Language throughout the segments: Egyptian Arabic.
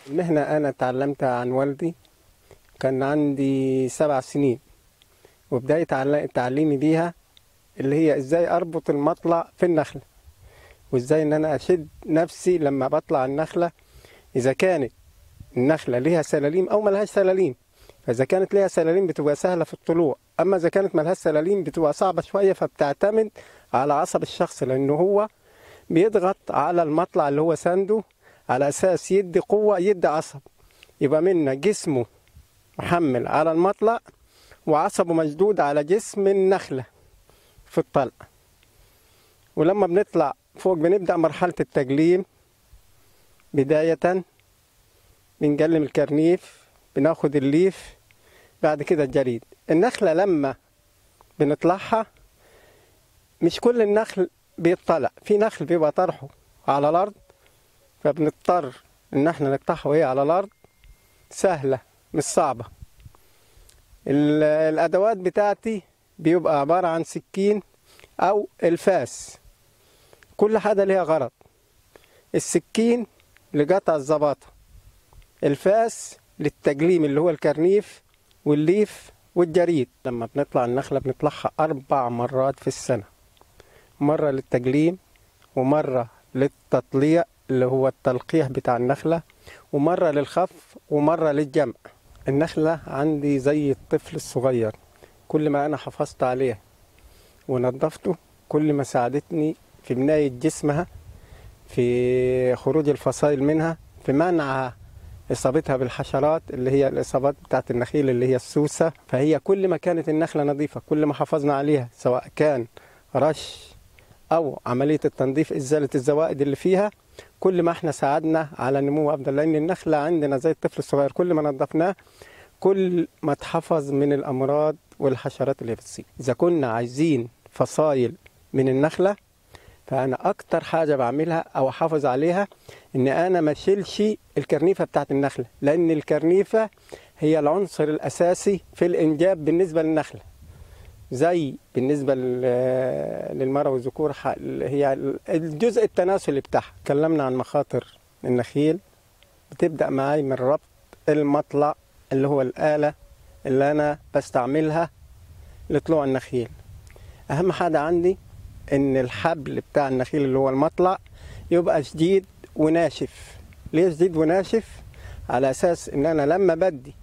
المهنة أنا اتعلمتها عن والدي كان عندي سبع سنين وبداية تعل- تعليمي بيها اللي هي ازاي اربط المطلع في النخلة وازاي ان انا اشد نفسي لما بطلع النخلة اذا كانت النخلة ليها سلاليم او ملهاش سلاليم فاذا كانت ليها سلاليم بتبقى سهلة في الطلوع اما اذا كانت ملهاش سلاليم بتبقى صعبة شوية فبتعتمد على عصب الشخص لانه هو بيضغط على المطلع اللي هو سانده على اساس يدي قوة يدي عصب يبقى منا جسمه محمل على المطلع وعصبه مشدود على جسم النخلة في الطلق ولما بنطلع فوق بنبدأ مرحلة التجليم بداية بنجلم الكرنيف بناخد الليف بعد كده الجريد النخلة لما بنطلعها مش كل النخل بيطلع في نخل بيبقى طرحه على الأرض فبنضطر إن احنا نقطعها وهي على الأرض سهلة مش صعبة ال- الأدوات بتاعتي بيبقى عبارة عن سكين أو الفاس كل حاجة ليها غرض السكين لقطع الزباطة الفاس للتجليم اللي هو الكرنيف والليف والجريد لما بنطلع النخلة بنطلعها أربع مرات في السنة مرة للتجليم ومرة للتطليع اللي هو التلقيح بتاع النخلة ومرة للخف ومرة للجمع النخلة عندي زي الطفل الصغير كل ما أنا حافظت عليه ونظفته كل ما ساعدتني في بناية جسمها في خروج الفصائل منها في منع إصابتها بالحشرات اللي هي الإصابات بتاعت النخيل اللي هي السوسة فهي كل ما كانت النخلة نظيفة كل ما حافظنا عليها سواء كان رش أو عملية التنظيف إزالة الزوائد اللي فيها كل ما احنا ساعدنا على نمو أفضل لأن النخلة عندنا زي الطفل الصغير كل ما نظفناه كل ما اتحفظ من الأمراض والحشرات اللي بتصيب إذا كنا عايزين فصائل من النخلة فأنا أكتر حاجة بعملها أو أحافظ عليها إن أنا ما أشيلش الكرنيفة بتاعت النخلة لأن الكرنيفة هي العنصر الأساسي في الإنجاب بالنسبة للنخلة زي بالنسبة لل- للمرأة والذكور ح- اللي هي الجزء التناسلي بتاعها تكلمنا عن مخاطر النخيل بتبدأ معاي من ربط المطلع اللي هو الآلة اللي أنا بستعملها لطلوع النخيل أهم حاجة عندي إن الحبل بتاع النخيل اللي هو المطلع يبقى شديد وناشف ليه شديد وناشف على أساس إن أنا لما بدي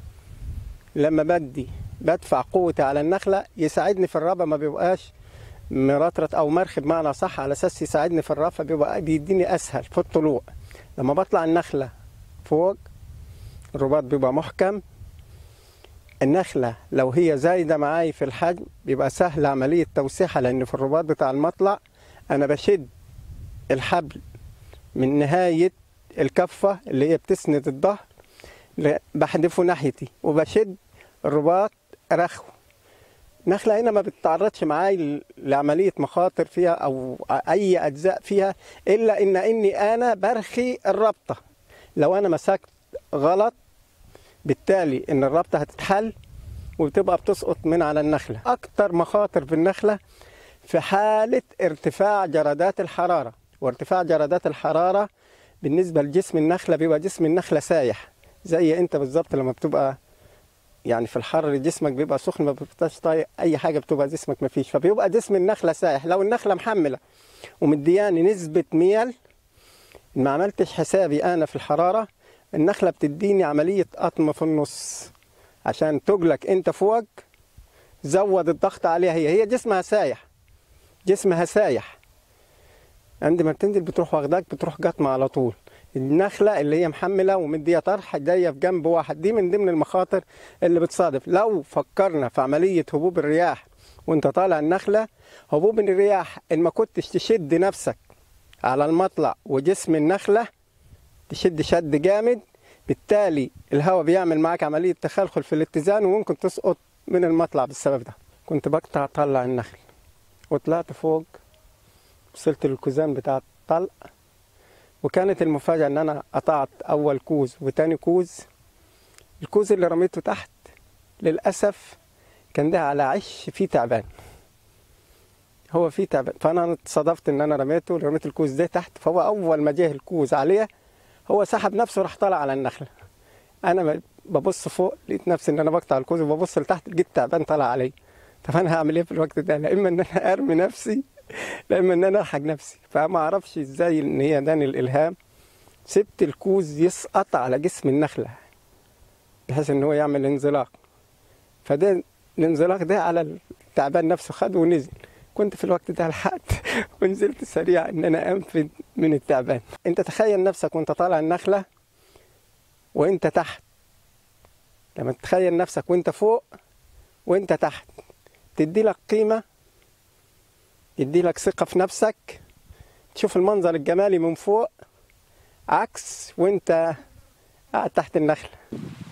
لما بدي بدفع قوتي على النخلة يساعدني في الربا ما بيبقاش مرطرط أو مرخي بمعنى صح على أساس يساعدني في الربا فبيبقى بيديني أسهل في الطلوع لما بطلع النخلة فوق الرباط بيبقى محكم النخلة لو هي زايدة معاي في الحجم بيبقى سهل عملية توسيعها لأن في الرباط بتاع المطلع أنا بشد الحبل من نهاية الكفة اللي هي بتسند الظهر ل- بحدفه ناحيتي وبشد الرباط رخو نخلة هنا ما بتتعرضش معاي ل- لعملية مخاطر فيها أو أي أجزاء فيها إلا إن إني أنا برخي الرابطة لو أنا مسكت غلط بالتالي إن الرابطة هتتحل وبتبقى بتسقط من على النخلة أكتر مخاطر في النخلة في حالة ارتفاع جرادات الحرارة وارتفاع جرادات الحرارة بالنسبة لجسم النخلة بيبقى جسم النخلة سايح زي انت بالظبط لما بتبقى يعني في الحر جسمك بيبقى سخن ما بتبقاش طايق اي حاجه بتبقى جسمك ما فيش فبيبقى جسم النخله سايح لو النخله محمله ومدياني نسبه ميل ما عملتش حسابي انا في الحراره النخله بتديني عمليه قطم في النص عشان تجلك انت فوق زود الضغط عليها هي هي جسمها سايح جسمها سايح عندما بتنزل بتروح واخداك بتروح قطمة على طول النخلة اللي هي محملة ومدية طرح جاية في جنب واحد دي من ضمن المخاطر اللي بتصادف لو فكرنا في عملية هبوب الرياح وانت طالع النخلة هبوب الرياح ان ما كنتش تشد نفسك على المطلع وجسم النخلة تشد شد جامد بالتالي الهواء بيعمل معاك عملية تخلخل في الاتزان وممكن تسقط من المطلع بالسبب ده كنت بقطع طلع النخل وطلعت فوق وصلت للكوزان بتاع الطلق وكانت المفاجأة إن أنا قطعت أول كوز وتاني كوز الكوز اللي رميته تحت للأسف كان ده على عش فيه تعبان هو فيه تعبان فأنا اتصادفت إن أنا رميته رميت الكوز ده تحت فهو أول ما جه الكوز عليه هو سحب نفسه راح طالع على النخله انا ب- ببص فوق لقيت نفسي ان انا بقطع الكوز وببص لتحت لقيت تعبان طالع عليا طب انا هعمل ايه في الوقت ده لا اما ان انا ارمي نفسي لا اما ان انا الحق نفسي فما اعرفش ازاي ان هي داني الالهام سبت الكوز يسقط على جسم النخله بحيث ان هو يعمل انزلاق فده الانزلاق ده على التعبان نفسه خده ونزل كنت في الوقت ده لحقت ونزلت سريع ان انا انفذ من التعبان انت تخيل نفسك وانت طالع النخله وانت تحت لما تتخيل نفسك وانت فوق وانت تحت تدي لك قيمه يدي لك ثقه في نفسك تشوف المنظر الجمالي من فوق عكس وانت قاعد تحت النخله